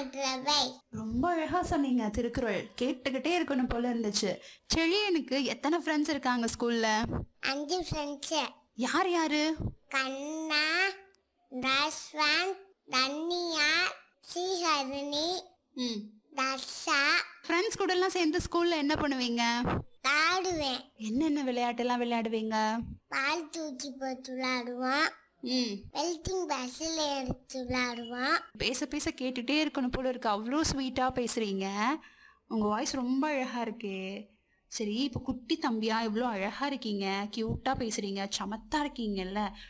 மற்றவை ரொம்ப அழகா சொன்னீங்க திருக்குறள் கேட்டுக்கிட்டே இருக்கணும் போல இருந்துச்சு செழியனுக்கு எத்தனை ஃப்ரெண்ட்ஸ் இருக்காங்க ஸ்கூல்ல அஞ்சு ஃப்ரெண்ட்ஸு யார் யாரு கண்ணா ரஸ்வந்த் தன்னியா ஸ்ரீஹரிணி ம் தர்ஷா ஃப்ரெண்ட்ஸ் கூட எல்லாம் சேர்ந்து ஸ்கூல்ல என்ன பண்ணுவீங்க விளாடுவேன் என்னென்ன விளையாட்டெல்லாம் விளையாடுவீங்க பால் தூக்கி போட்டு விளாடுவோம் ம் வெல்டிங் பஸ்ஸில் எடுத்து விளாடுவோம் பேச பேச கேட்டுட்டே இருக்கணும் போல இருக்கு அவ்வளோ ஸ்வீட்டா பேசுறீங்க உங்க வாய்ஸ் ரொம்ப அழகா இருக்கே சரி இப்போ குட்டி தம்பியா இவ்வளோ அழகா இருக்கீங்க கியூட்டா பேசுறீங்க சமத்தா இருக்கீங்கல்ல